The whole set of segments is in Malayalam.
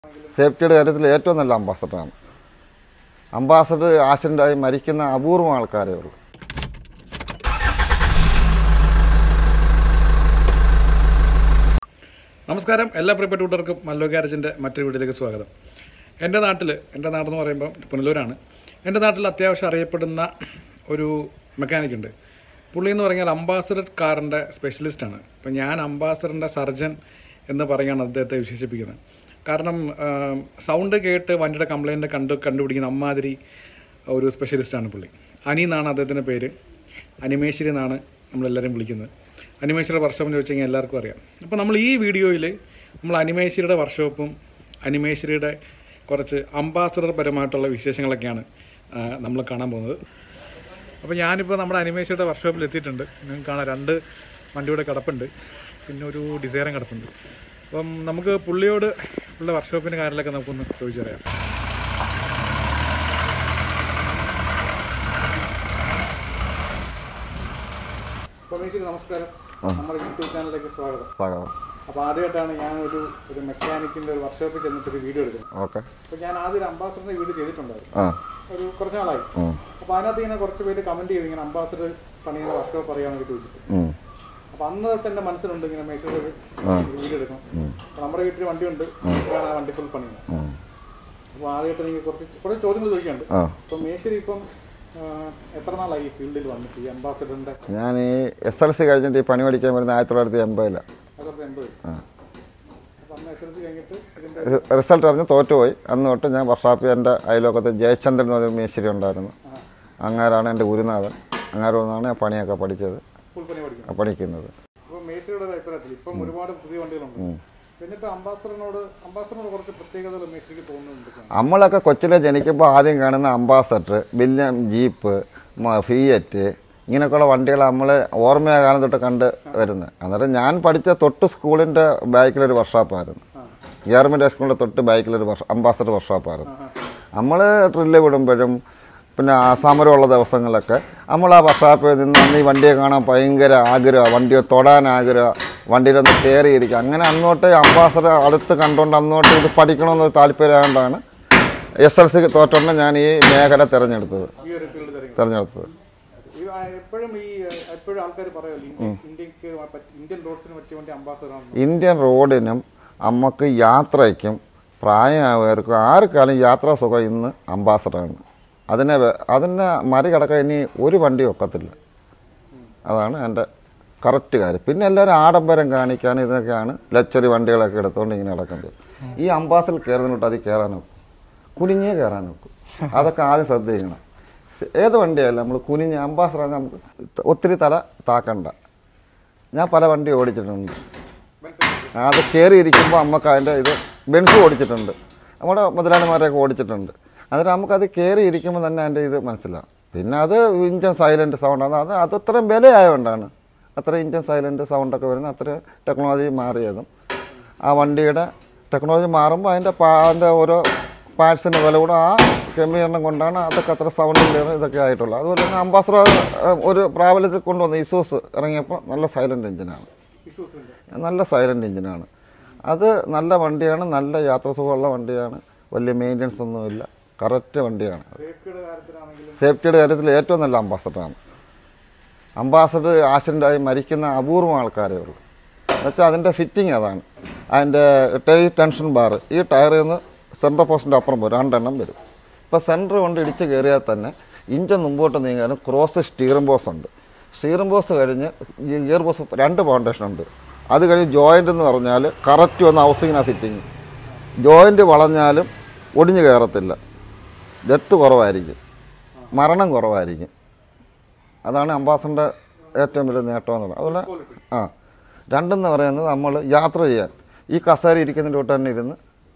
സേഫ്റ്റിയുടെ കാര്യത്തിൽ ഏറ്റവും നല്ല അംബാസഡറാണ് അംബാസഡർ ആക്സിഡൻ്റായി മരിക്കുന്ന അപൂർവം ആൾക്കാരേ ഉള്ളൂ നമസ്കാരം എല്ലാ പ്രിയപ്പെട്ട കൂട്ടർക്കും മല്ലോ ഗാരേജിൻ്റെ മറ്റൊരു വീഡിയോയിലേക്ക് സ്വാഗതം എൻ്റെ നാട്ടിൽ എൻ്റെ നാടെന്ന് പറയുമ്പോൾ പുനലൂരാണ് എൻ്റെ നാട്ടിൽ അത്യാവശ്യം അറിയപ്പെടുന്ന ഒരു മെക്കാനിക് ഉണ്ട് പുള്ളി എന്ന് പറഞ്ഞാൽ അംബാസഡർ കാറിൻ്റെ സ്പെഷ്യലിസ്റ്റാണ് അപ്പം ഞാൻ അംബാസഡറിൻ്റെ സർജൻ എന്ന് പറയുകയാണ് അദ്ദേഹത്തെ വിശേഷിപ്പിക്കുന്നത് കാരണം സൗണ്ട് കേട്ട് വണ്ടിയുടെ കംപ്ലൈൻറ്റ് കണ്ടു കണ്ടുപിടിക്കുന്ന അമ്മാതിരി ഒരു സ്പെഷ്യലിസ്റ്റാണ് പുള്ളി അനി എന്നാണ് അദ്ദേഹത്തിൻ്റെ പേര് അനിമേശ്വരി എന്നാണ് നമ്മളെല്ലാവരും വിളിക്കുന്നത് അനിമേശ്വരുടെ വർക്ക്ഷോപ്പ് എന്ന് ചോദിച്ചു കഴിഞ്ഞാൽ എല്ലാവർക്കും അറിയാം അപ്പോൾ നമ്മൾ ഈ വീഡിയോയിൽ നമ്മൾ അനിമേശ്വരിയുടെ വർക്ക്ഷോപ്പും അനിമേശ്വരിയുടെ കുറച്ച് അംബാസഡർ പരമായിട്ടുള്ള വിശേഷങ്ങളൊക്കെയാണ് നമ്മൾ കാണാൻ പോകുന്നത് അപ്പോൾ ഞാനിപ്പോൾ നമ്മുടെ അനിമേഷയുടെ വർക്ക്ഷോപ്പിൽ എത്തിയിട്ടുണ്ട് നിങ്ങൾക്ക് കാണാം രണ്ട് വണ്ടിയുടെ കിടപ്പുണ്ട് പിന്നെ ഒരു ഡിസൈറും കിടപ്പുണ്ട് അപ്പം നമുക്ക് പുള്ളിയോട് ഉള്ള വർക്ക്ഷോപ്പിൻ്റെ കാര്യങ്ങളൊക്കെ നമുക്കൊന്ന് ചോദിച്ചറിയാം നമസ്കാരം നമ്മുടെ യൂട്യൂബ് ചാനലിലേക്ക് സ്വാഗതം സ്വാഗതം അപ്പോൾ ആദ്യമായിട്ടാണ് ഞാൻ ഒരു ഒരു മെക്കാനിക്കിൻ്റെ ഒരു വർക്ക്ഷോപ്പിൽ ചെന്നിട്ട് ഒരു വീഡിയോ എടുക്കുന്നത് ഓക്കെ അപ്പോൾ ഞാൻ ആദ്യം ഒരു അംബാസഡറിൻ്റെ വീഡിയോ ചെയ്തിട്ടുണ്ടായിരുന്നു ആ ഒരു കുറച്ച് നാളായി ഉം, അപ്പോൾ അതിനകത്ത് ഇങ്ങനെ കുറച്ച് പേര് കമൻറ്റ് ചെയ്തു ഇങ്ങനെ അംബാസഡർ പണിയുന്ന വർക്ക്ഷോപ്പ് അറിയാമെന്ന് ചോദിച്ചിട്ട് ഉം, അപ്പോൾ അന്ന് തൊട്ട് എൻ്റെ മനസ്സിലുണ്ട് ഇങ്ങനെ മേശയുടെ ഒരു വീഡിയോ എടുക്കണം അപ്പോൾ നമ്മുടെ വീട്ടിൽ വണ്ടിയുണ്ട് ഞാൻ ആ വണ്ടി ഫുൾ പണിയുന്നത് ഉം. അപ്പോൾ ആദ്യമായിട്ട് എനിക്ക് കുറച്ച് കുറച്ച് ചോദ്യങ്ങൾ ചോദിക്കാനുണ്ട് ആ അപ്പോൾ മേശ്വരി ഇപ്പം ആ, എത്ര നാളായി ഈ ഫീൽഡിൽ വന്നിട്ട് ഈ അംബാസഡറിൻ്റെ ഞാൻ ഈ എസ് എൽ സി കഴിഞ്ഞിട്ട് ഈ പണി പഠിക്കാൻ വരുന്ന ആയിരത്തി തൊള്ളായിരത്തി എൺപതിലാണ് അതൊക്കെ എൺപത് ആ അപ്പോൾ അന്ന് എസ് എൽ സി കഴിഞ്ഞിട്ട് ഇതിൻ്റെ റിസൾട്ട് അറിഞ്ഞ് തോറ്റുപോയി അന്ന് തൊട്ട് ഞാൻ വർഷാപ്പിൽ എൻ്റെ അയലോക്കത്ത് ജയചന്ദ്രൻ എന്ന് പറഞ്ഞൊരു മേശ്ശേരി ഉണ്ടായിരുന്നു അങ്ങാരാണ് എൻ്റെ ഗുരുനാഥൻ അങ്ങാരോന്നാണ് ഞാൻ പണിയൊക്കെ പഠിച്ചത് ഫുൾ പണി പഠിക്കണം ആ പഠിക്കുന്നത് ഇപ്പോൾ മേശ്വരിയുടെ ഒരു അഭിപ്രായത്തിൽ ഇപ്പം ഒരുപാട് പുതിയ വണ്ടികളുണ്ട് എന്നിട്ട് അംബാസഡറിനോട് അംബാസഡറിനോട് കുറച്ച് പ്രത്യേകതകൾ മേശ്വരിക്ക് തോന്നുന്നുണ്ട് നമ്മളൊക്കെ കൊച്ചിലെ ജനിക്കുമ്പോൾ ആദ്യം കാണുന്ന അംബാസഡർ വില്യം ജീപ്പ് മ- ഫിയറ്റ് ഇങ്ങനെയൊക്കെയുള്ള വണ്ടികൾ നമ്മൾ ഓർമ്മയാ കാലം തൊട്ട് കണ്ട് വരുന്നത് അന്നേരം ഞാൻ പഠിച്ച തൊട്ട് സ്കൂളിൻ്റെ ബാക്കിലൊരു വർക്ക്ഷോപ്പായിരുന്നു ഗവൺമെൻറ് സ്കൂളിൻ്റെ തൊട്ട് ബാക്കിലൊരു വർഷ അംബാസഡർ വർക്ക്ഷോപ്പായിരുന്നു നമ്മൾ ഡ്രില്ല് വിടുമ്പോഴും പിന്നെ ആ സമരമുള്ള ദിവസങ്ങളിലൊക്കെ നമ്മൾ ആ വർക്ക്ഷോപ്പിൽ നിന്ന് അന്ന് ഈ വണ്ടിയെ കാണാൻ ഭയങ്കര ആഗ്രഹം വണ്ടിയെ തൊടാൻ ആഗ്രഹം വണ്ടിയിലൊന്ന് കയറിയിരിക്കുക അങ്ങനെ അന്നോട്ട് അംബാസഡർ അടുത്ത് കണ്ടുകൊണ്ട് അന്നോട്ട് ഇത് പഠിക്കണമെന്നൊരു താല്പര്യമായതുകൊണ്ടാണ് എസ് എൽ സി തോറ്റോണ്ട് ഞാൻ ഈ മേഖല തിരഞ്ഞെടുത്തത് ഈ ഒരു ഫീൽഡ് തിരഞ്ഞെടുത്തത് തിരഞ്ഞെടുത്തത് ഇത് ആ എപ്പോഴും ഈ എപ്പോഴും ആൾക്കാർ പറയുമല്ലോ ഇന്ത്യ ഇന്ത്യക്ക് പറ്റ- ഇന്ത്യൻ റോഡ്സിന് പറ്റിയ വണ്ടി അംബാസഡർ ആണ് ഇന്ത്യൻ റോഡിനും നമുക്ക് യാത്രയ്ക്കും പ്രായമായവർക്കും ആർക്കാലും യാത്രാ സുഖം ഇന്ന് അംബാസഡറാണ് അതിനെ വെ- അതിനെ മറികടക്കാൻ ഇനി ഒരു വണ്ടി ഒക്കത്തില്ല അതാണ് എൻ്റെ കറക്റ്റ് കാര്യം പിന്നെ എല്ലാവരും ആഡംബരം കാണിക്കാൻ ഇതൊക്കെയാണ് ലക്ഷറി വണ്ടികളൊക്കെ എടുത്തുകൊണ്ട് ഇങ്ങനെ നടക്കുന്നത് ഈ അംബാസഡർ കയറുന്നിട്ട് അതിൽ കയറാൻ നോക്കും കുനിഞ്ഞേ കയറാൻ നോക്കും അതൊക്കെ ആദ്യം ശ്രദ്ധിക്കണം ഏത് വണ്ടിയായാലും നമ്മൾ കുനിഞ്ഞ് അംബാസഡർ നമുക്ക് ഒത്തിരി തല താക്കണ്ട ഞാൻ പല വണ്ടി ഓടിച്ചിട്ടുണ്ട് അത് കയറി ഇരിക്കുമ്പോൾ നമുക്ക് അതിൻ്റെ ഇത് ബെൻസ് ഓടിച്ചിട്ടുണ്ട് നമ്മുടെ മുതലാളിമാരെയൊക്കെ ഓടിച്ചിട്ടുണ്ട് എന്നിട്ട് നമുക്കത് കയറി ഇരിക്കുമ്പോൾ തന്നെ അതിൻ്റെ ഇത് മനസ്സിലാവും പിന്നെ അത് ഇഞ്ചൻ സൈലൻറ്റ് സൗണ്ടാണ് അത് അത് അത്രയും വിലയായതുകൊണ്ടാണ് അത്ര ഇഞ്ചൻ സൈലൻറ്റ് സൗണ്ടൊക്കെ വരുന്ന അത്ര ടെക്നോളജി മാറിയതും ആ വണ്ടിയുടെ ടെക്നോളജി മാറുമ്പോൾ അതിൻ്റെ പാ അതിൻ്റെ ഓരോ പാർട്സിൻ്റെ വില കൂടെ ആ ക്രമീകരണം കൊണ്ടാണ് അതൊക്കെ അത്ര സൗണ്ട് ക്ലിയർ ഇതൊക്കെ ആയിട്ടുള്ളത് അതുപോലെ തന്നെ അംബാസഡർ ഒരു പ്രാബല്യത്തിൽ കൊണ്ടുവന്നു ഇസൂസ് ഇറങ്ങിയപ്പോൾ നല്ല സൈലൻറ്റ് എഞ്ചിനാണ് ഇസൂസിന്റെ നല്ല സൈലൻ്റ് എഞ്ചിനാണ് അത് നല്ല വണ്ടിയാണ് നല്ല യാത്രാസുഖമുള്ള വണ്ടിയാണ് വലിയ മെയിൻ്റനൻസ് ഒന്നുമില്ല കറക്റ്റ് വണ്ടിയാണ് സേഫ്റ്റിയുടെ കാര്യത്തിലാണെങ്കിലും സേഫ്റ്റിയുടെ കാര്യത്തിൽ ഏറ്റവും നല്ല അംബാസഡറാണ് അംബാസഡർ ആക്സിഡൻ്റായി മരിക്കുന്ന അപൂർവം ആൾക്കാരേ ഉള്ളൂ എന്നുവെച്ചാൽ അതിൻ്റെ ഫിറ്റിംഗ് അതാണ് അതിൻ്റെ ടൈ ടെൻഷൻ ബാർ ഈ ടയറിൽ നിന്ന് സെൻട്രൽ പോസ്റ്റിൻ്റെ അപ്പുറം വരും രണ്ടെണ്ണം വരും ഇപ്പോൾ സെൻറ്റർ കൊണ്ട് ഇടിച്ച് കയറിയാൽ തന്നെ ഇഞ്ചൻ മുമ്പോട്ട് നീങ്ങാനും ക്രോസ് സ്റ്റീറിംഗ് ബോസ് ഉണ്ട് സ്റ്റീറിംഗ് ബോസ് കഴിഞ്ഞ് ഈ ഗിയർ ബോസ് രണ്ട് ഫൗണ്ടേഷൻ ഉണ്ട് അത് കഴിഞ്ഞ് ജോയിൻ്റ് എന്ന് പറഞ്ഞാൽ കറക്റ്റ് വന്ന് ഹൗസിങ്ങിനാണ് ഫിറ്റിങ് ജോയിൻ്റ് വളഞ്ഞാലും ഒടിഞ്ഞു കയറത്തില്ല ഡെത്ത് കുറവായിരിക്കും മരണം കുറവായിരിക്കും അതാണ് അംബാസഡറിൻ്റെ ഏറ്റവും വലിയ നേട്ടം എന്നുള്ളത് അതുപോലെ ആ രണ്ടെന്ന് പറയുന്നത് നമ്മൾ യാത്ര ചെയ്യാൻ ഈ കസേര ഇരിക്കുന്നതിൻ്റെ തൊട്ട് തന്നെ ഇരുന്ന്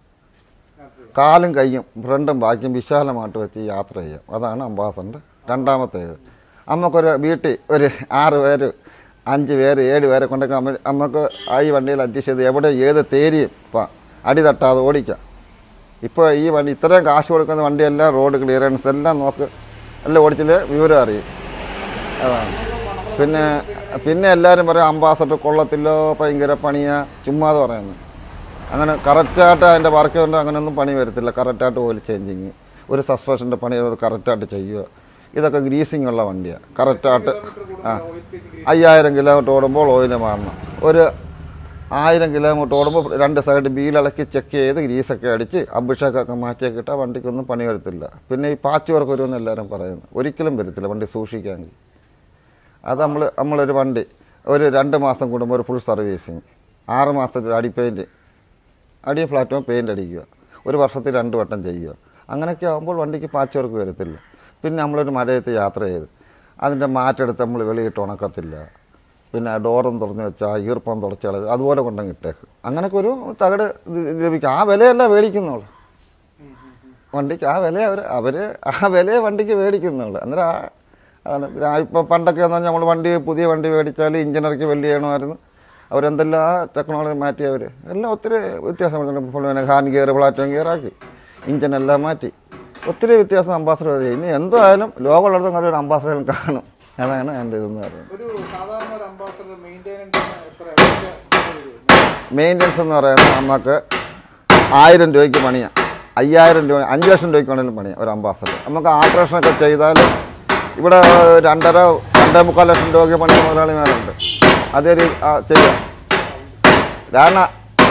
കാലും കൈയും ഫ്രണ്ടും ബാക്കിയും വിശാലമായിട്ട് വെച്ച് യാത്ര ചെയ്യാം അതാണ് അംബാസഡറിൻ്റെ രണ്ടാമത്തേത് നമുക്കൊരു വീട്ടിൽ ഒരു ആറ് പേര് അഞ്ച് പേര് ഏഴ് പേരെ കൊണ്ടൊക്കെ നമ്മ നമുക്ക് ആ ഈ വണ്ടിയിൽ അഡ്ജസ്റ്റ് ചെയ്ത് എവിടെ ഏത് തേരിയും ഇപ്പം അടി തട്ടാതെ ഓടിക്കാം ഇപ്പോൾ ഈ വണ്ടി ഇത്രയും കാശ് കൊടുക്കുന്ന വണ്ടിയെല്ലാം റോഡ് ക്ലിയറൻസ് എല്ലാം നോക്ക് എല്ലാം ഓടിച്ചില്ലേ വിവരം അറിയും അതാണ് പിന്നെ പിന്നെ എല്ലാവരും പറയും അംബാസഡർ കൊള്ളത്തില്ലോ ഭയങ്കര പണിയാ ചുമ്മാതെ പറയുന്നത് അങ്ങനെ കറക്റ്റായിട്ട് അതിൻ്റെ വർക്ക് കൊണ്ട് അങ്ങനെയൊന്നും പണി വരത്തില്ല കറക്റ്റായിട്ട് ഓയിൽ ചേഞ്ചിങ് ഒരു സസ്പെൻഷൻ്റെ പണി അത് കറക്റ്റായിട്ട് ചെയ്യുക ഇതൊക്കെ ഗ്രീസിംഗ് ഉള്ള വണ്ടിയാണ് കറക്റ്റായിട്ട് ആ അയ്യായിരം കിലോമീറ്റർ ഓടുമ്പോൾ ഓയിൽ മാറണം ഒരു ആയിരം കിലോമീറ്റർ ഓടുമ്പോൾ രണ്ട് സൈഡ് ബീലിളക്കി ചെക്ക് ചെയ്ത് ഗ്രീസൊക്കെ അടിച്ച് അഭിഷേകമൊക്കെ മാറ്റിയൊക്കെ ഇട്ടാൽ വണ്ടിക്കൊന്നും പണി വരത്തില്ല പിന്നെ ഈ പാച്ച് വർക്ക് വരുമെന്ന് എല്ലാവരും പറയുന്നു ഒരിക്കലും വരത്തില്ല വണ്ടി സൂക്ഷിക്കാമെങ്കിൽ അത് നമ്മൾ നമ്മളൊരു വണ്ടി ഒരു രണ്ട് മാസം കൂടുമ്പോൾ ഒരു ഫുൾ സർവീസിങ് ആറ് മാസത്തിൽ അടി പെയിൻറ്റ് അടി ഫ്ലാറ്റും പെയിൻ്റ് അടിക്കുക ഒരു വർഷത്തിൽ രണ്ട് വട്ടം ചെയ്യുക അങ്ങനെയൊക്കെ ആകുമ്പോൾ വണ്ടിക്ക് പാച്ച് വർക്ക് വരത്തില്ല പിന്നെ നമ്മളൊരു മഴയത്ത് യാത്ര ചെയ്ത് അതിൻ്റെ മാറ്റെടുത്ത് നമ്മൾ വെളിയിട്ട് ഉണക്കത്തില്ല പിന്നെ ഡോറും തുറന്ന് വെച്ചാൽ ഈർപ്പം തുടച്ച് കളത് അതുപോലെ കൊണ്ടങ്ങ് ഇട്ടേക്ക് അങ്ങനെയൊക്കെ ഒരു തകട് ഇത് ലഭിക്കും ആ വിലയല്ല മേടിക്കുന്നുള്ളൂ വണ്ടിക്ക് ആ വില അവർ അവർ ആ വിലയെ വണ്ടിക്ക് മേടിക്കുന്നുള്ളൂ അന്നേരം ആ അതാണ് ഇപ്പോൾ പണ്ടൊക്കെ എന്ന് പറഞ്ഞാൽ നമ്മൾ വണ്ടി പുതിയ വണ്ടി മേടിച്ചാൽ ഇഞ്ചിനർക്ക് വലിയ ചെയ്യണമായിരുന്നു അവരെന്തെല്ലാം ടെക്നോളജി മാറ്റി അവർ എല്ലാം ഒത്തിരി വ്യത്യാസം വരുന്നുണ്ട് ഇപ്പോൾ പിന്നെ ഹാൻഡ് ഗിയർ പ്ലാറ്റോൺ ഗിയർ ആക്കി ഇഞ്ചിനെല്ലാം മാറ്റി ഒത്തിരി വ്യത്യാസം അംബാസഡർ വരെ ഇനി എന്തായാലും ലോകമുള്ളിടത്തും ഒരു അംബാസഡർ കാണും അതാണ് എൻ്റെ ഇതെന്ന് പറയുന്നത് ഒരു സാധാരണ ഒരു അംബാസഡർ മെയിൻ്റെനൻസിന് എത്ര എത്ര മെയിൻ്റനൻസ് എന്ന് പറയുന്നത് നമുക്ക് ആയിരം രൂപയ്ക്ക് പണിയാം അയ്യായിരം രൂപ അഞ്ച് ലക്ഷം രൂപയ്ക്ക് വേണമെങ്കിലും പണിയാം ഒരു അംബാസഡർ നമുക്ക് ആൾട്രേഷനൊക്കെ ചെയ്താൽ ഇവിടെ രണ്ടര രണ്ടേ മുക്കാൽ ലക്ഷം രൂപയ്ക്ക് പണിയ മുതലാളിമാരുണ്ട് അതേ രീതി ആ, ചെയ്യാം കാരണം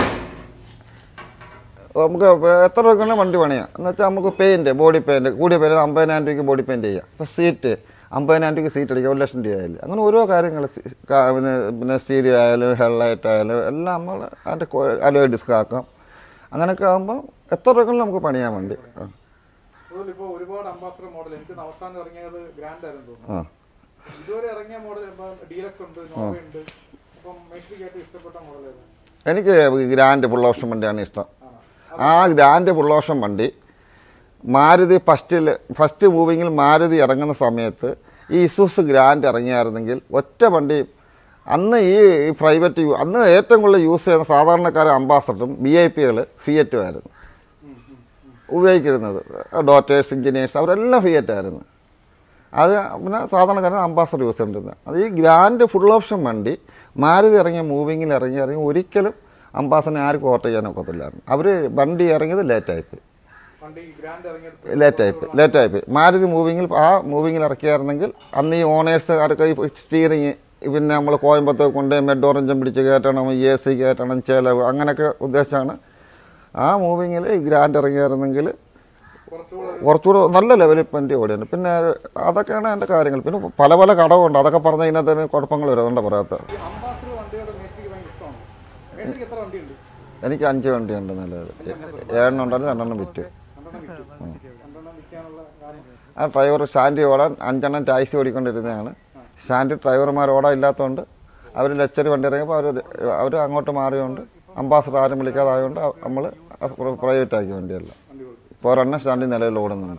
നമുക്ക് എത്ര രൂപയ്ക്കാണ് വണ്ടി പണിയാം എന്ന് വെച്ചാൽ നമുക്ക് പെയിൻറ്റ് ബോഡി പെയിൻറ്റ് കൂടിയ പെയിൻറ്റ് അമ്പതിനായിരം രൂപയ്ക്ക് ബോഡി പെയിൻറ്റ് ചെയ്യാം ഇപ്പോൾ സീറ്റ് അമ്പതിനായിരം രൂപയ്ക്ക് സീറ്റ് അടിക്കുക ഒരു ലക്ഷം രൂപ ആയാലും അങ്ങനെ ഓരോ കാര്യങ്ങൾ പിന്നെ പിന്നെ സ്റ്റീരിയോ ആയാലും ഹെഡ്ലൈറ്റ് ആയാലും എല്ലാം നമ്മൾ അതിൻ്റെ അലോയ് ഡിസ്ക് ആക്കാം അങ്ങനെയൊക്കെ ആകുമ്പോൾ എത്ര രൂപകളിൽ നമുക്ക് പണിയാൻ വേണ്ടി ആ ഇപ്പോൾ ഒരുപാട് അംബാസഡർ മോഡൽ എനിക്ക് അവസാനം ഇറങ്ങിയത് ഗ്രാൻഡ് ആയിരുന്നു തോന്നുന്നു ആ ഇതുവരെ ഇറങ്ങിയ മോഡൽ ഡീലക്സ് ഉണ്ട് നോവ ഉണ്ട് അപ്പം മേസ്റ്റിക്കായിട്ട് ഇഷ്ടപ്പെട്ട മോഡൽ ഏതാണ് എനിക്ക് ഗ്രാൻഡ് ഫുൾ ഓപ്ഷൻ വണ്ടിയാണ് ഇഷ്ടം ആ ഗ്രാൻഡ് ഫുൾ ഓപ്ഷൻ വണ്ടി മാരുതി ഫസ്റ്റിൽ ഫസ്റ്റ് മൂവിങ്ങിൽ മാരുതി ഇറങ്ങുന്ന സമയത്ത് ഈ ഇസൂസ് ഗ്രാൻഡ് ഇറങ്ങിയായിരുന്നെങ്കിൽ ഒറ്റ വണ്ടി അന്ന് ഈ പ്രൈവറ്റ് യൂ- അന്ന് ഏറ്റവും കൂടുതൽ യൂസ് ചെയ്യുന്ന സാധാരണക്കാരെ അംബാസഡറും ബി ഐ പികൾ ഫിയറ്റും ആയിരുന്നു ഉപയോഗിച്ചിരുന്നത് ഡോക്ടേഴ്സ് എഞ്ചിനീയേഴ്സ് അവരെല്ലാം ഫിയറ്റായിരുന്നു അത് പിന്നെ സാധാരണക്കാരൻ അംബാസഡർ യൂസ് ചെയ്തിരുന്നത് അത് ഈ ഗ്രാൻഡ് ഫുൾ ഓപ്ഷൻ വണ്ടി മാരുതി ഇറങ്ങിയ മൂവിങ്ങിൽ ഇറങ്ങി ഇറങ്ങി ഒരിക്കലും അംബാസഡറിനെ ആർക്കും ഓർട്ട് ചെയ്യാൻ ഒക്കത്തില്ലായിരുന്നു അവർ വണ്ടി ഇറങ്ങിയത് ലേറ്റായിപ്പോയി വണ്ടി ഗ്രാൻഡ് ഇറങ്ങിയത് ലേറ്റായിപ്പോയി ലേറ്റായിപ്പോയി മാരുതി മൂവിങ്ങിൽ ആ മൂവിങ്ങിൽ ഇറക്കിയായിരുന്നെങ്കിൽ അന്ന് ഈ ഓണേഴ്സുകാർക്ക് ഈ സ്റ്റീറിങ് പിന്നെ നമ്മൾ കോയമ്പത്തൂർ കൊണ്ട് മെഡ് ഓറഞ്ചും പിടിച്ച് കയറ്റണം എ സി കയറ്റണം ചിലവ് അങ്ങനെയൊക്കെ ഉദ്ദേശിച്ചാണ് ആ മൂവിങ്ങിൽ ഈ ഗ്രാൻഡ് ഇറങ്ങിയായിരുന്നെങ്കിൽ കുറച്ചുകൂടെ കുറച്ചുകൂടെ നല്ല ലെവലിൽ വണ്ടി ഓടിയുണ്ട് പിന്നെ അതൊക്കെയാണ് എൻ്റെ കാര്യങ്ങൾ പിന്നെ പല പല കടവുണ്ട് അതൊക്കെ പറഞ്ഞാൽ ഇതിനകത്ത് കുഴപ്പങ്ങൾ വരും അതുകൊണ്ട് പറയാത്ത ഈ അംബാസഡർ വണ്ടിയുടെ മേസ്റ്റിക്ക് ഭയങ്കര ഇഷ്ടമാണ് മേസ്റ്റിക്ക് എത്ര വണ്ടിയുണ്ട് എനിക്ക് അഞ്ച് വണ്ടിയുണ്ട് നിലവിൽ ഏഴെണ്ണം ഉണ്ടായിരുന്നു രണ്ടെണ്ണം വിറ്റ് രണ്ടെണ്ണം വിറ്റു രണ്ടെണ്ണം വിൽക്കാനുള്ള കാരണം ആ ഡ്രൈവർ സ്റ്റാൻഡ് ഓടാൻ അഞ്ചെണ്ണം ടാക്സി ഓടിക്കൊണ്ടിരുന്നതാണ് സ്റ്റാൻഡ് ഡ്രൈവർമാർ ഓടാൻ ഇല്ലാത്തതുകൊണ്ട് അവർ ലച്ചറി വണ്ടി ഇറങ്ങിയപ്പോൾ അവർ അവർ അങ്ങോട്ട് മാറിയോണ്ട് അംബാസഡർ ആരും വിളിക്കാതായതുകൊണ്ട് നമ്മൾ പ്രൈവറ്റ് ആക്കി വണ്ടിയല്ല ഇപ്പോൾ ഒരെണ്ണം സ്റ്റാൻഡിൽ നിലവിൽ ഓടുന്നുണ്ട്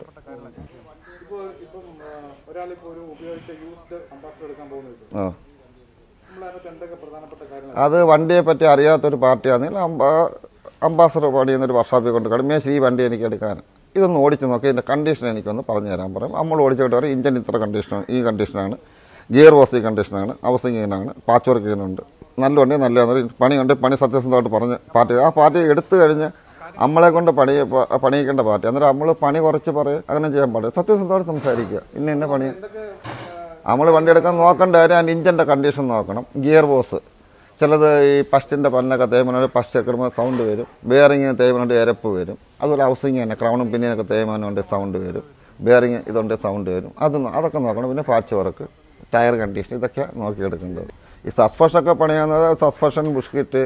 ഇപ്പോൾ ഇപ്പം ഒരാളിപ്പോൾ ഒരു ഉപയോഗിച്ച യൂസ്ഡ് അംബാസഡർ എടുക്കാൻ പോകുന്നത് ആ നമ്മൾ അതിനകത്ത് എന്തൊക്കെ പ്രധാനപ്പെട്ട കാര്യങ്ങൾ അത് വണ്ടിയെ പറ്റി അറിയാത്തൊരു പാർട്ടിയാണെങ്കിൽ അംബാ അംബാസഡർ പണിയുന്നൊരു വർഷാപ്പിൽ കൊണ്ട് കടമേ ഈ വണ്ടി എനിക്ക് എടുക്കാൻ ഇതൊന്ന് ഓടിച്ച് നോക്കി ഇതിൻ്റെ കണ്ടീഷൻ എനിക്കൊന്ന് പറഞ്ഞു തരാൻ പറയും നമ്മൾ ഓടിച്ചിട്ട് പറയും ഇഞ്ചൻ ഇത്ര കണ്ടീഷൻ ഈ കണ്ടീഷനാണ് ഗിയർ ബോസ് ഈ കണ്ടീഷനാണ് ഹൗസിങ് ഇങ്ങനെയാണ് പാച്ച് വർക്ക് ചെയ്യുന്നുണ്ട് നല്ല വണ്ടി നല്ല പണി കണ്ട് പണി സത്യസന്ധമായിട്ട് പറഞ്ഞ് പാർട്ടി ആ പാർട്ടി എടുത്തു കഴിഞ്ഞ് നമ്മളെ കൊണ്ട് പണി പ- പണിയിക്കേണ്ട പാർട്ടി അന്നേരം നമ്മൾ പണി കുറച്ച് പറയും അങ്ങനെ ചെയ്യാൻ പാടില്ല സത്യസന്ധമായിട്ട് സംസാരിക്കുക ഇന്ന ഇന്ന പണി എന്തൊക്കെ നമ്മൾ വണ്ടി എടുക്കാൻ നോക്കേണ്ട കാര്യം അതിൻ്റെ ഇഞ്ചിൻ്റെ കണ്ടീഷൻ നോക്കണം ഗിയർ ബോസ് ചിലത് ഈ പസ്റ്റിൻ്റെ പല്ലൊക്കെ തേയ്മാനം പസ്റ്റ് ഒക്കെ സൗണ്ട് വരും ബെയറിങ് തേയ്മാനം എരപ്പ് വരും അതുപോലെ ഹൗസിങ് തന്നെ ക്രൗണും പിന്നെയൊക്കെ തേയ്മാനം ഉണ്ട് സൗണ്ട് വരും ബെയറിങ് ഇതുണ്ട് സൗണ്ട് വരും അത് നോ- അതൊക്കെ നോക്കണം പിന്നെ പാച്ച് വർക്ക് ടയർ കണ്ടീഷൻ ഇതൊക്കെ നോക്കിയെടുക്കേണ്ടത് ഈ സസ്പെൻഷനൊക്കെ പണിയാകുന്നത് സസ്പെൻഷൻ ബുഷ്കിറ്റ്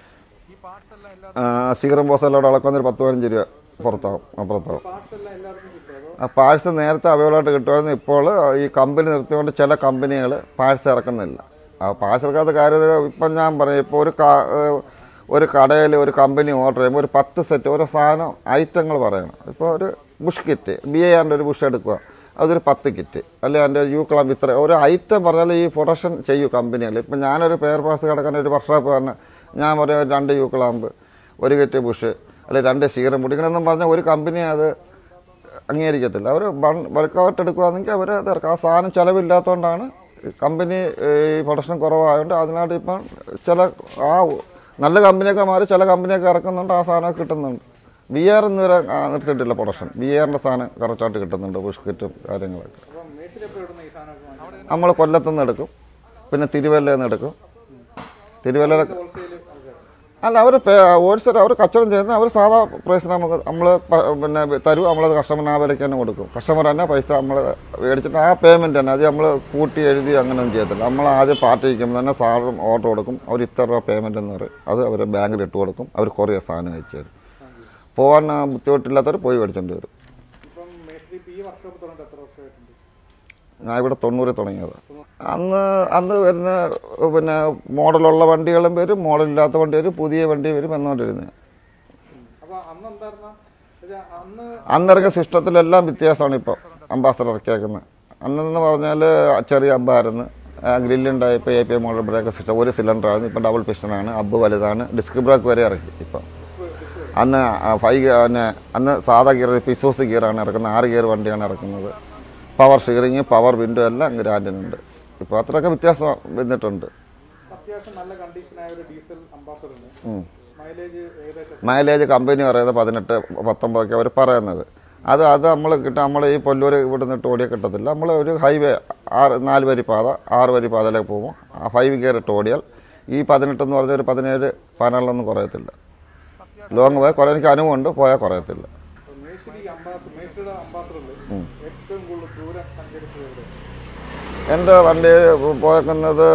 ഈ പാർട്സ് എല്ലാം എല്ലാ സീറം ബോസ് എല്ലാം കൂടെ അളക്കുന്നൊരു പത്ത് പതിനഞ്ച് രൂപ പുറത്താവും അപ്പുറത്താവും പാർട്സ് എല്ലാം എല്ലാവർക്കും കിട്ടും അതോ ആ പാഴ്സ് നേരത്തെ അവൈലബിൾ ആയിട്ട് കിട്ടുമായിരുന്നു ഇപ്പോൾ ഈ കമ്പനി നിർത്തിക്കൊണ്ട് ചില കമ്പനികൾ പാഴ്സ് ഇറക്കുന്നില്ല ആ പാഴ്സ് ഇറക്കാത്ത കാര്യം ഇപ്പം ഞാൻ പറയും ഇപ്പോൾ ഒരു കാ ഏഹ് ഒരു കടയിൽ ഒരു കമ്പനി ഓർഡർ ചെയ്യുമ്പോൾ ഒരു പത്ത് സെറ്റ് ഓരോ സാധനം ഐറ്റങ്ങൾ പറയണം ഇപ്പോൾ ഒരു Bush kit B A aren't ഒരു ബുഷ് എടുക്കുക അതൊരു പത്ത് കിറ്റ് അല്ലെങ്കിൽ അതിൻ്റെ യു ക്ലാമ്പ് ഇത്ര ഒരു ഐറ്റം പറഞ്ഞാൽ ഈ പ്രൊഡക്ഷൻ ചെയ്യൂ കമ്പനികൾ ഇപ്പം ഞാനൊരു പെയർ പാർട്സ് കിടക്കാൻ ഒരു വർഷോപ്പ് പറഞ്ഞാൽ ഞാൻ പറയും ഒരു രണ്ട് യു ക്ലാമ്പ് ഒരു കിറ്റ് ബുഷ് അല്ലെങ്കിൽ രണ്ട് സീറം പൊടിക്കണമെന്നും പറഞ്ഞാൽ ഒരു കമ്പനി അത് അംഗീകരിക്കത്തില്ല അവർ ബൾക്കൗട്ട് എടുക്കുകയാണെങ്കിൽ അവർ അത് ഇറക്കും ആ സാധനം ചിലവില്ലാത്തതുകൊണ്ടാണ് കമ്പനി ഈ പ്രൊഡക്ഷൻ കുറവായതുകൊണ്ട് അതിനായിട്ട് ഇപ്പം ചില ആ നല്ല കമ്പനിയൊക്കെ മാറി ചില കമ്പനിയൊക്കെ ഇറക്കുന്നുണ്ട് ആ സാധനമൊക്കെ കിട്ടുന്നുണ്ട് ബി ആർ ഇന്ന് വരെ ആ, നിർത്തിയിട്ടില്ല പ്രൊഡക്ഷൻ ബി ആറിൻ്റെ സാധനം കറക്റ്റായിട്ട് കിട്ടുന്നുണ്ട് ബിസ്ക്കറ്റും കാര്യങ്ങളൊക്കെ അപ്പം മേശിരി എപ്പോൾ ഇടുന്ന ഈ സാധനമൊക്കെ വാങ്ങിക്കുന്നത് നമ്മൾ കൊല്ലത്തുനിന്ന് എടുക്കും പിന്നെ തിരുവല്ലയിൽ നിന്ന് എടുക്കും തിരുവല്ല ഹോൾസെയിൽ അല്ല അവർ ഹോൾസെയിൽ അവർ കച്ചവടം ചെയ്യുന്ന അവർ സാധാ പ്രൈസിന് നമുക്ക് നമ്മൾ പിന്നെ തരും നമ്മളത് കസ്റ്റമറിന് ആ വിലയ്ക്ക് തന്നെ കൊടുക്കും കസ്റ്റമർ തന്നെ പൈസ നമ്മൾ മേടിച്ചിട്ട് ആ പേയ്മെൻറ്റ് തന്നെ അത് നമ്മൾ കൂട്ടി എഴുതി അങ്ങനെയൊന്നും ചെയ്യത്തില്ല നമ്മൾ ആദ്യം പാർട്ടി ഇരിക്കുമ്പോൾ തന്നെ സാറും ഓർഡർ കൊടുക്കും അവർ ഇത്ര രൂപ പേയ്മെൻറ്റ് എന്ന് പറയും അത് അവർ ബാങ്കിൽ ഇട്ട് കൊടുക്കും അവർ കുറേ സാധനം അയച്ചു തരും പോകാൻ ആ, ബുദ്ധിമുട്ടില്ലാത്തവർ പോയി മേടിച്ചോണ്ട് വരും ഇപ്പം മേശിരി ഇപ്പം ഈ വർക്ക്ഷോപ്പ് തുടങ്ങിയിട്ട് എത്ര വർഷമായിട്ടുണ്ട് ഞാൻ ഇവിടെ തൊണ്ണൂറിൽ തുടങ്ങിയത് അന്ന് അന്ന് വരുന്ന പിന്നെ മോഡലുള്ള വണ്ടികളും വരും മോഡലില്ലാത്ത വണ്ടി വരും പുതിയ വണ്ടി വരും എന്നുകൊണ്ടിരുന്നത് അപ്പോൾ അന്ന് എന്തായിരുന്ന അന്ന് അന്നിറങ്ങിയ സിസ്റ്റത്തിലെല്ലാം വ്യത്യാസമാണ് ഇപ്പോൾ അംബാസഡർ ഇറക്കിയേക്കുന്നത് അന്നെന്ന് പറഞ്ഞാൽ ചെറിയ അബ്ബായിരുന്നു ഗ്രില്ലുണ്ടായപ്പോൾ A P A model brake system ഒരു സിലിണ്ടറായിരുന്നു ഇപ്പോൾ ഡബിൾ പിസ്റ്റനാണ് അബ്ബ് വലുതാണ് ഡിസ്ക് ബ്രേക്ക് വരെ ഇറക്കി ഇപ്പം അന്ന് ഫൈവ് പിന്നെ അന്ന് സാധാ ഗിയർ പിസോസ് ഗിയറാണ് ഇറക്കുന്നത് ആറ് ഗിയർ വണ്ടിയാണ് ഇറക്കുന്നത് പവർ സ്റ്റിയറിങ് പവർ വിൻഡോ എല്ലാം ഗ്രാൻഡിനുണ്ട് ഇപ്പോൾ അത്രയൊക്കെ വ്യത്യാസം വന്നിട്ടുണ്ട് അത്യാവശ്യം നല്ല കണ്ടീഷനായ ഒരു ഡീസൽ അംബാസഡറിന് ഉം. മൈലേജ് ഏകദേശം മൈലേജ് കമ്പനി പറയുന്നത് പതിനെട്ട് പത്തൊമ്പതൊക്കെ അവർ പറയുന്നത് അത് അത് നമ്മൾ കിട്ടുക നമ്മൾ ഈ പൊല്ലൂർ ഇവിടെ നിന്നിട്ട് ഓടിയാൽ കിട്ടത്തില്ല നമ്മൾ ഒരു ഹൈവേ ആറ് നാല് വരി പാത ആറ് വരി പാതയിലേക്ക് പോകുമ്പോൾ ആ ഫൈവ് ഗിയർ ഇട്ട് ഓടിയാൽ ഈ പതിനെട്ടെന്ന് പറഞ്ഞ ഒരു പതിനേഴ് പതിനാറിലൊന്നും കുറയത്തില്ല ലോങ് പോയാൽ കുറേ എനിക്ക് അനുഭവമുണ്ട് പോയാൽ കുറയത്തില്ല മേശിരി അംബാസഡർ മേശിരിയുടെ അംബാസഡറിൽ ഏറ്റവും കൂടുതൽ ദൂരം സഞ്ചരിച്ചത് എവിടെ എൻ്റെ വണ്ടി പോയേക്കുന്നത്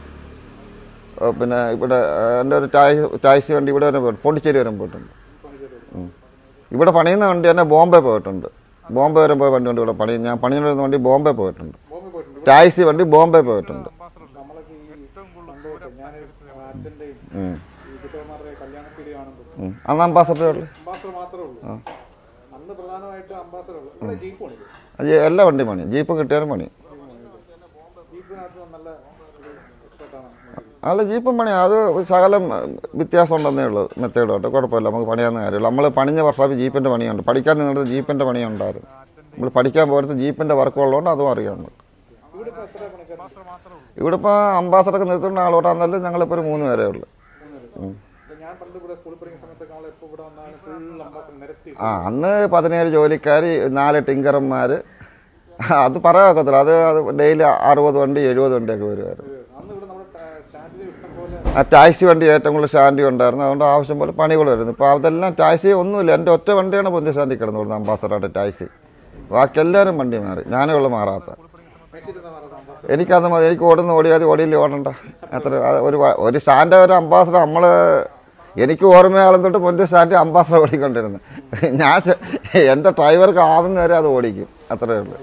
ഏഹ് പിന്നെ ഇവിടെ ഏഹ് എൻ്റെ ഒരു ടാക്സി ടാക്സി വണ്ടി ഇവിടെ വരെ പോയിട്ടുണ്ട് പോണ്ടിച്ചേരി വരെ പോയിട്ടുണ്ട് ഉം. ഇവിടെ പണിയുന്ന വണ്ടി തന്നെ ബോംബെ പോയിട്ടുണ്ട് ബോംബെ വരെ പോയ വണ്ടി ഉണ്ട് ഇവിടെ പണി ഞാൻ പണിയുന്ന വണ്ടി ബോംബെ പോയിട്ടുണ്ട് ബോംബെ പോയിട്ടുണ്ട് ടാക്സി വണ്ടി ബോംബെ പോയിട്ടുണ്ട് നമ്മളൊക്കെ ഈ പണ്ടോട്ട് ഞാൻ അച്ഛൻ്റെയും ഉം. ഈ ചിത്രമാരുടെ കല്യാണശീലി കാണുമ്പോൾ ഉം. അന്ന് അംബാസഡർ ഉള്ളു അംബാസഡർ മാത്രമേ ഉള്ളൂ അന്ന് പ്രധാനമായിട്ട് അംബാസഡർ ഉള്ളൂ ഇവിടെ ജീപ്പ് പണിക്കും അത് എല്ലാ വണ്ടി പണി ജീപ്പ് കിട്ടിയാലും പണി ജീപ്പിനകത്ത് നല്ല ഒരു എക്സ്പെർട്ടാണ് അല്ല ജീപ്പും പണി അത് ശകലം വ്യത്യാസം ഉണ്ടെന്നേ ഉള്ളൂ മെത്തേഡോട്ട് കുഴപ്പമില്ല നമുക്ക് പണിയാവുന്ന കാര്യമില്ല നമ്മൾ പണിഞ്ഞ വർഷാപ്പ് ജീപ്പിൻ്റെ പണിയുണ്ട് പഠിക്കാൻ നിന്നിട്ട് ജീപ്പിൻ്റെ പണിയുണ്ടായിരുന്നു നമ്മൾ പഠിക്കാൻ പോയത് ജീപ്പിൻ്റെ വർക്ക് ഉള്ളതുകൊണ്ട് അതും അറിയാം നമുക്ക് ഇവിടെ ഇപ്പോൾ എത്ര പണിക്കാർ ഇവിടെ ഇപ്പോൾ അംബാസഡറൊക്കെ നിർത്തുന്ന ആളോട്ടാന്നല്ല ഞങ്ങളിപ്പോൾ ഒരു മൂന്ന് പേരേ ഉള്ളൂ ഉം. ഞാൻ പണ്ട് ഇവിടെ സ്കൂളിൽ പഠിക്കുന്ന സമയത്തൊക്കെ നമ്മൾ എപ്പോൾ ഇവിടെ വന്നാലും ഫുൾ അംബാസഡർ നിരത്തി ആ അന്ന് പതിനേഴ് ജോലിക്കാർ നാല് ടിങ്കർമാർ അത് പറയാൻ ഒക്കത്തില്ല അത് അത് ഡെയിലി അറുപത് വണ്ടി എഴുപത് വണ്ടിയൊക്കെ വരുമായിരുന്നു അന്ന് ഇവിടെ നമ്മുടെ സ്റ്റാൻഡിൽ ഇഷ്ടം പോലെ ആ ടാക്സി വണ്ടി ഏറ്റവും കൂടുതൽ സ്റ്റാൻഡി ഉണ്ടായിരുന്നു അതുകൊണ്ട് ആവശ്യം പോലെ പണികൾ വരുന്നു ഇപ്പോൾ അതെല്ലാം ടാക്സി ഒന്നുമില്ല എൻ്റെ ഒറ്റ വണ്ടിയാണ് പൊന്തി സ്റ്റാൻഡിൽ കിടന്നു കൊടുക്കുന്നത് അംബാസഡറായിട്ട് ടാക്സി ബാക്കി എല്ലാവരും വണ്ടി മാറി ഞാനേ ഉള്ളു മാറാത്ത മേശിരുന്ന പറയുന്നത് അംബാസഡർ എനിക്കത് മതി എനിക്ക് ഓടുന്ന ഓടിയാൽ ഓടിയില്ല ഓടണ്ട അത്ര അത് ഒരു വ- ഒരു സ്റ്റാൻഡ് ഒരു അംബാസഡർ നമ്മൾ എനിക്ക് ഓർമ്മയാളും തൊട്ട് പൊന്തി സ്റ്റാൻഡ് അംബാസഡർ ഓടിക്കൊണ്ടിരുന്നു ഞാൻ ചെ- എൻ്റെ ഡ്രൈവർക്ക് ആവുന്ന വരെ അത് ഓടിക്കും അത്രയേ ഉള്ളൂ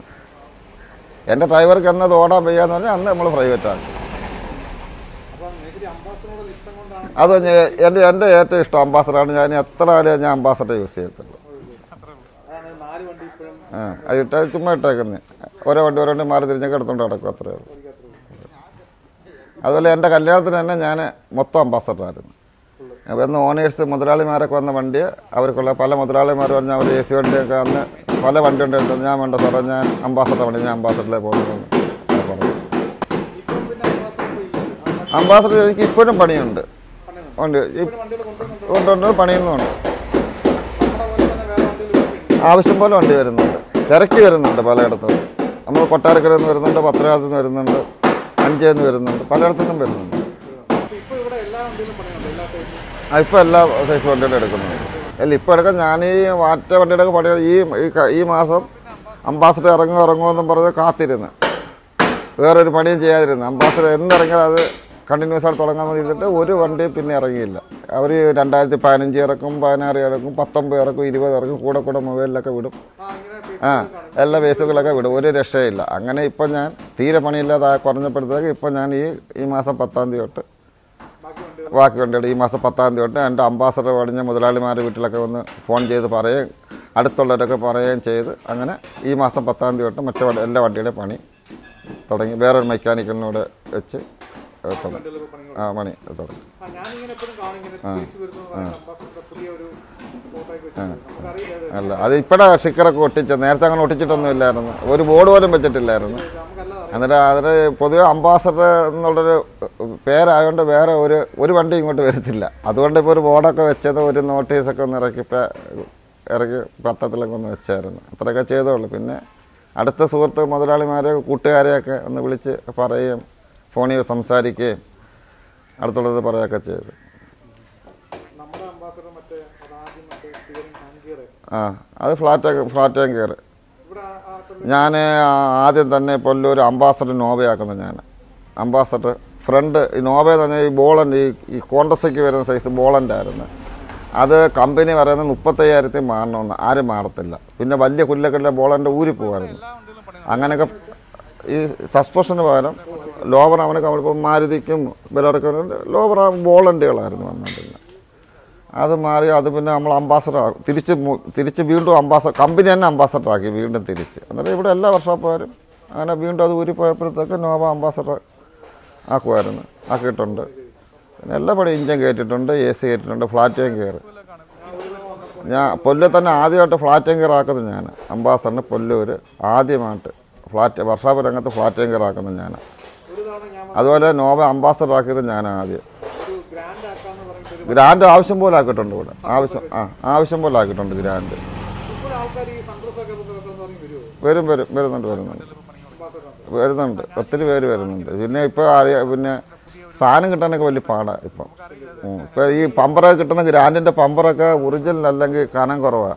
എൻ്റെ ഡ്രൈവർക്ക് എന്നത് ഓടാൻ വയ്യാന്ന് പറഞ്ഞാൽ അന്ന് നമ്മൾ പ്രൈവറ്റാണ് അപ്പം മേശിരി അംബാസഡറോട് ഇഷ്ടം കൊണ്ടാണ് അത് ഞ- എൻ്റെ എൻ്റെ ഏറ്റവും ഇഷ്ടം അംബാസഡറാണ് ഞാൻ എത്ര കാലം ഞാൻ അംബാസഡർ യൂസ് ചെയ്യത്തുള്ളൂ അതാണ് നാല് വണ്ടി ഇപ്പോഴും ആ അത് ഇട്ട ചുമ്മാ ഇട്ടേക്കുന്നത് ഓരോ വണ്ടി ഓരോ വണ്ടി മാറി തിരിഞ്ഞൊക്കെ എടുത്തോണ്ട് നടക്കും അത്രേ ഉള്ളൂ അതുപോലെ എൻ്റെ കല്യാണത്തിന് തന്നെ ഞാൻ മൊത്തം അംബാസഡറായിരുന്നു അപ്പോൾ ഇന്ന് ഓണേഴ്സ് മുതലാളിമാരൊക്കെ വന്ന വണ്ടി അവർക്കുള്ള പല മുതലാളിമാർ പറഞ്ഞാൽ അവർ എ സി വണ്ടിയൊക്കെ അന്ന് പല വണ്ടി ഉണ്ട് ഞാൻ വേണ്ട സാറേ ഞാൻ അംബാസഡർ വണ്ടി ഞാൻ അംബാസഡറിലേ പോകുന്നു പറഞ്ഞു ഇപ്പം പിന്നെ അംബാസഡർ ഇല്ല അംബാസഡർ എനിക്ക് ഇപ്പോഴും പണിയുണ്ട് പണിയുന്നുണ്ട് ഉണ്ട് ഈ ഇവിടെ വണ്ടികൾ കൊണ്ടുവന്നുണ്ട് കൊണ്ടുകൊണ്ട് പണിയുന്നുണ്ട് നമ്മുടെ പോലെ തന്നെ വേറെ വണ്ടികൾ ഇവിടെ ആവശ്യം പോലെ വണ്ടി വരുന്നുണ്ട് തിരക്കി വരുന്നുണ്ട് പലയിടത്തും നമ്മൾ കൊട്ടാരക്കരയിൽ നിന്ന് വരുന്നുണ്ട് പത്തനാപുരത്ത് നിന്ന് വരുന്നുണ്ട് അഞ്ചേന്ന് നിന്ന് വരുന്നുണ്ട് പലയിടത്തു നിന്നും വരുന്നുണ്ട് അപ്പോൾ ഇപ്പോൾ ഇവിടെ എല്ലാ വണ്ടികളും പണിയുന്നുണ്ട് എല്ലാ ടൈപ്പും ആ, ഇപ്പോൾ എല്ലാ സൈസ് വണ്ടികളും എടുക്കുന്നുണ്ട് അല്ല ഇപ്പോൾ എടുക്കാൻ ഞാൻ ഈ മാറ്റ വണ്ടിയുടെ ഒക്കെ പണി ഈ ഈ ക- ഈ മാസം അംബാസഡർ ഇറങ്ങുമോ ഇറങ്ങുമോ എന്നും പറഞ്ഞ് കാത്തിരുന്ന് വേറൊരു പണിയും ചെയ്യാതിരുന്നു അംബാസഡർ എന്നിറങ്ങിയാൽ അത് കണ്ടിന്യൂസ് ആയിട്ട് തുടങ്ങാൻ വേണ്ടിയിട്ട് ഒരു വണ്ടി പിന്നെ ഇറങ്ങിയില്ല അവർ രണ്ടായിരത്തി പതിനഞ്ച് ഇറക്കും പതിനാറ് ഇറക്കും പത്തൊമ്പത് ഇറക്കും ഇരുപത് ഇറക്കും കൂടെ കൂടെ മൊബൈലിലൊക്കെ വിടും ആ ഇങ്ങനെ ആ എല്ലാ ഫേസുകളൊക്കെ വിടും ഒരു രക്ഷയില്ല അങ്ങനെ ഇപ്പം ഞാൻ തീരെ പണിയില്ലാതെ കുറഞ്ഞപ്പോഴത്തേക്ക് ഇപ്പം ഞാൻ ഈ ഈ മാസം പത്താം തീയതി തൊട്ട് ബാക്കി വണ്ടികൾ ബാക്കി വണ്ടിയുടെ ഈ മാസം പത്താം തീയതി തൊട്ട് എൻ്റെ അംബാസഡർ പണിഞ്ഞ മുതലാളിമാരുടെ വീട്ടിലൊക്കെ വന്ന് ഫോൺ ചെയ്ത് പറയുകയും അടുത്തുള്ളവരൊക്കെ പറയുകയും ചെയ്ത് അങ്ങനെ ഈ മാസം പത്താം തീയതി തൊട്ട് മറ്റു വണ്ടി- എല്ലാ വണ്ടിയുടെ പണി തുടങ്ങി വേറൊരു മെക്കാനിക്കലിനോട് വെച്ച് ഏ, തുടങ്ങി വണ്ടികൾ പണികൾ ആ പണി തുടങ്ങി ആ ഞാനിങ്ങനെ എപ്പോഴും കാണും ഇങ്ങനെ തിരിച്ചു വരുന്നു അംബാസഡർ പുതിയ ഒരു ഫോട്ടോയൊക്കെ വെച്ചിട്ടുണ്ട് നമുക്കറിയില്ല അത് അല്ല അത് ഇപ്പോഴാണ് സ്റ്റിക്കറൊക്കെ ഒട്ടിച്ചത് നേരത്തെ അങ്ങനെ ഒട്ടിച്ചിട്ടൊന്നും ഇല്ലായിരുന്നു ഒരു ബോർഡ് പോലും വെച്ചിട്ടില്ലായിരുന്നു നമുക്കല്ലാതെ എന്നിട്ട് അതിന് പൊതുവെ അംബാസഡർ എന്നുള്ളൊരു പേരായതുകൊണ്ട് വേറെ ഒരു ഒരു വണ്ടി ഇങ്ങോട്ട് വരത്തില്ല അതുകൊണ്ട് ഇപ്പോൾ ഒരു ബോർഡൊക്കെ വെച്ചത് ഒരു നോട്ടീസൊക്കെ ഒന്ന് ഇറക്കി പേ- ഇറക്കി പത്രത്തിലൊക്കെ ഒന്ന് വെച്ചായിരുന്നു അത്രയൊക്കെ ചെയ്തോളൂ പിന്നെ അടുത്ത സുഹൃത്ത് മുതലാളിമാരെ കൂട്ടുകാരെയൊക്കെ ഒന്ന് വിളിച്ച് പറയുകയും ഫോണിൽ സംസാരിക്കുകയും അടുത്തുള്ളത് പറയുകയൊക്കെ ചെയ്തു നമ്മുടെ അംബാസഡർ മറ്റേ അതാദ്യം മറ്റേ സ്റ്റിയറിംഗ് ഹാൻഡ് ഗിയർ ആ അത് ഫ്ലാറ്റ് ഫ്ലാറ്റ് കയറി ഇവിടെ ആ- ആ അത്ര ഞാൻ ആദ്യം തന്നെ പൊല്ലൂർ അംബാസഡർ നോവയാക്കുന്നു ഞാൻ അംബാസഡർ ഫ്രണ്ട് ഈ നോവ എന്ന് പറഞ്ഞാൽ ഈ ബോളണ്ട് ഈ ഈ കോണ്ടസയ്ക്ക് വരുന്ന സൈസ് ബോളൻ്റെ ആയിരുന്നു അത് കമ്പനി പറയുന്നത് മുപ്പത്തയ്യായിരത്തി മാറണമെന്ന് ആരും മാറത്തില്ല പിന്നെ വലിയ കുല്ലക്കല്ല ബോളൻ്റെ ഊരി പോകുമായിരുന്നു അങ്ങനെയൊക്കെ ഈ സസ്പെൻഷന് പകരം ലോവർ അവനൊക്കെ നമ്മളിപ്പോൾ മാരുതിക്കും ബലോറൊക്കെ ലോവർ ബോളണ്ടുകളായിരുന്നു വന്നിട്ടില്ല അത് മാറി അത് പിന്നെ നമ്മൾ അംബാസഡർ ആക്കും തിരിച്ച് മു- തിരിച്ച് വീണ്ടും അംബാസഡർ കമ്പനി തന്നെ അംബാസഡർ ആക്കി വീണ്ടും തിരിച്ച് എന്നിട്ട് ഇവിടെ എല്ലാ വർഷോപ്പുകാരും അങ്ങനെ വീണ്ടും അത് ഊരി പോയപ്പോഴത്തേക്ക് നോവ അംബാസഡർ ആക്കുമായിരുന്നു ആക്കിയിട്ടുണ്ട് പിന്നെ എല്ലാ പടി ഇഞ്ചൻ കയറ്റിയിട്ടുണ്ട് എ സി കയറ്റിയിട്ടുണ്ട് ഫ്ലാറ്റ് ടാങ്ക് ഞാൻ പൊല്ലൂർ തന്നെ ആദ്യമായിട്ട് ഫ്ലാറ്റ് ടാങ്കർ ആക്കുന്നത് ഞാൻ അംബാസഡറിന് പൊല്ലൂർ ആദ്യമായിട്ട് ഫ്ലാറ്റ് വർഷാപ്പ് രംഗത്ത് ഫ്ലാറ്റ് ടാങ്കർ ആക്കുന്നത് ഞാൻ ഒരു തവണ ഞാൻ അതുപോലെ നോവ അംബാസഡർ ആക്കിയത് ഞാൻ ആദ്യം ഒരു ഗ്രാൻഡ് ആക്കാന്ന് പറഞ്ഞിട്ട് ഒരു ഗ്രാൻഡ് ആവശ്യം പോലെ ആക്കിയിട്ടുണ്ട് ഇവിടെ ആവശ്യം ആ ആവശ്യം പോലെ ആക്കിയിട്ടുണ്ട് ഗ്രാൻഡ് ഇപ്പോൾ ആൾക്കാർ ഈ സൺഡ്രസ് ഒക്കെ ബുക്ക് വെക്കുന്ന പറഞ്ഞ് വരുമോ വരും വരും വരുന്നുണ്ട് വരുന്നുണ്ട് വരുന്നുണ്ട് ഒത്തിരി പേര് വരുന്നുണ്ട് പിന്നെ ഇപ്പോൾ അറിയാം പിന്നെ സാധനം കിട്ടാനൊക്കെ വലിയ പാടാണ് ഇപ്പം ഉം. ഇപ്പോൾ ഈ പമ്പറൊക്കെ കിട്ടുന്ന ഗ്രാൻഡിൻ്റെ പമ്പറൊക്കെ ഒറിജിനൽ അല്ലെങ്കിൽ കനം കുറവാണ്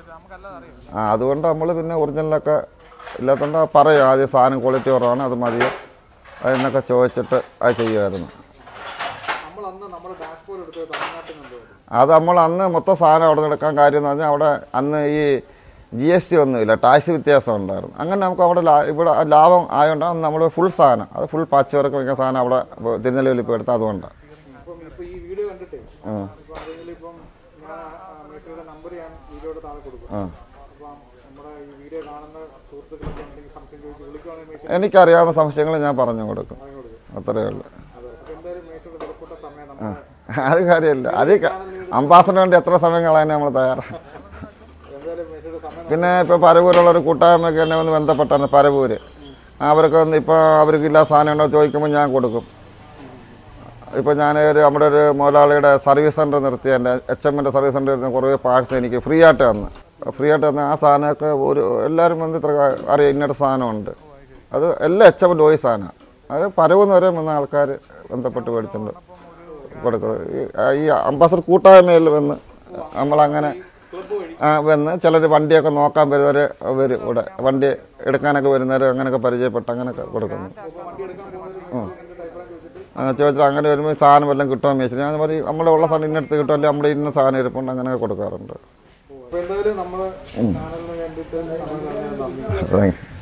ആ അതുകൊണ്ട് നമ്മൾ പിന്നെ ഒറിജിനലൊക്കെ ഇല്ലാത്തതുകൊണ്ട് പറയും ആദ്യം സാധനം ക്വാളിറ്റി കുറവാണ് അത് മതിയോ അതെന്നൊക്കെ ചോദിച്ചിട്ട് അത് ചെയ്യുമായിരുന്നു നമ്മൾ അന്ന് നമ്മുടെ ഡാഷ്ബോർഡ് എടുത്തത് തമിഴ്നാട്ടിൽ നിന്നുണ്ട് അത് നമ്മൾ അന്ന് മൊത്തം സാധനം അവിടെ നിന്ന് എടുക്കാൻ കാര്യം എന്ന് പറഞ്ഞാൽ അവിടെ അന്ന് ഈ ജി എസ് ടി ഒന്നുമില്ല ടാക്സ് വ്യത്യാസം ഉണ്ടായിരുന്നു അങ്ങനെ നമുക്ക് അവിടെ ലാ ഇവിടെ ലാഭം ആയതുകൊണ്ടാണ് നമ്മൾ ഫുൾ സാധനം അത് ഫുൾ പാച്ച് വർക്ക് വയ്ക്കുന്ന സാധനം അവിടെ തിരുനെല്ലിയിൽ ഇപ്പോൾ എടുത്ത് അതുകൊണ്ടാണ് ഇപ്പം ഇപ്പൊ ഈ വീഡിയോ കണ്ടിട്ടേ ഉം. ഇപ്പൊ ആരെങ്കിലും ഇപ്പം ഞാൻ മേശയുടെ നമ്പർ ഞാൻ വീഡിയോയുടെ താഴെ കൊടുക്കും ആ അപ്പം നമ്മുടെ ഈ വീഡിയോ കാണുന്ന സുഹൃത്തുക്കളൊക്കെ ഉണ്ടെങ്കിൽ സംശയം ചോദിച്ച് വിളിക്കുവാണെങ്കിൽ മേശ എനിക്കറിയാവുന്ന സംശയങ്ങൾ ഞാൻ പറഞ്ഞു കൊടുക്കും പറഞ്ഞു കൊടുക്കും അത്രയേ ഉള്ളൂ അതെ അപ്പൊ എന്തായാലും മേശയുടെ വിലപ്പെട്ട സമയം നമ്മൾ അത് കാര്യമില്ല അത് അംബാസഡർ വേണ്ടി എത്ര സമയം കളയാൻ നമ്മൾ തയ്യാറാണ് എന്തായാലും മേശയുടെ സമയം പിന്നെ ഇപ്പോൾ പരവൂരുള്ള ഒരു കൂട്ടായ്മയൊക്കെ എന്നെ വന്ന് ബന്ധപ്പെട്ടാണ് പരവൂര് അവർക്ക് വന്ന് ഇപ്പോൾ അവർക്ക് ഇല്ലാ സാധനം ഉണ്ടോ ചോദിക്കുമ്പോൾ ഞാൻ കൊടുക്കും ഇപ്പോൾ ഞാൻ ഒരു നമ്മുടെ ഒരു മുതലാളിയുടെ സർവീസ് സെൻറ്റർ നിർത്തി എൻ്റെ എച്ച് എമ്മിൻ്റെ സർവീസ് സെൻറ്റർ ഇരുന്ന് കുറേ പാഴ്സ് എനിക്ക് ഫ്രീ ആയിട്ട് തന്ന് ഫ്രീ ആയിട്ട് തന്ന ആ സാധനമൊക്കെ ഒരു എല്ലാവരും വന്ന് ഇത്ര അറിയാം ഇന്നൊരു സാധനമുണ്ട് അത് എല്ലാ എച്ച് എമ്മിൻ്റെ ഓയി സാധനമാണ് അത് പരവൂന്ന് വരെ വന്ന ആൾക്കാർ ബന്ധപ്പെട്ട് മേടിച്ചിട്ടുണ്ട് കൊടുക്കുന്നത് ഈ- ഈ അംബാസഡർ കൂട്ടായ്മയിൽ വന്ന് നമ്മളങ്ങനെ ക്ലബ്ബ് വഴി ആ വന്ന് ചിലർ വണ്ടിയൊക്കെ നോക്കാൻ വരുന്നവർ വരും ഇവിടെ വണ്ടി എടുക്കാനൊക്കെ വരുന്നവർ അങ്ങനെയൊക്കെ പരിചയപ്പെട്ട് അങ്ങനെയൊക്കെ കൊടുക്കുന്നു ഇപ്പൊ വണ്ടി എടുക്കാൻ പോകുന്നവർ ഉം. എന്ത് അഭിപ്രായം ചോദിച്ചിട്ട് ആ, ചോദിച്ചാൽ അങ്ങനെ വരുമ്പോൾ സാധനം വല്ലതും കിട്ടുമെന്ന് വെച്ചാൽ ഞാൻ പറയും നമ്മുടെ ഉള്ള സാധനം ഇന്നടുത്ത് കിട്ടും അല്ലെങ്കിൽ നമ്മുടെ ഇന്ന സാധനം ഇരിപ്പുണ്ട് അങ്ങനെയൊക്കെ കൊടുക്കാറുണ്ട് അപ്പൊ എന്തായാലും നമ്മള് ചാനലിന് വേണ്ടിയിട്ട് സമയം കളഞ്ഞതിന് നന്ദി താങ്ക് യു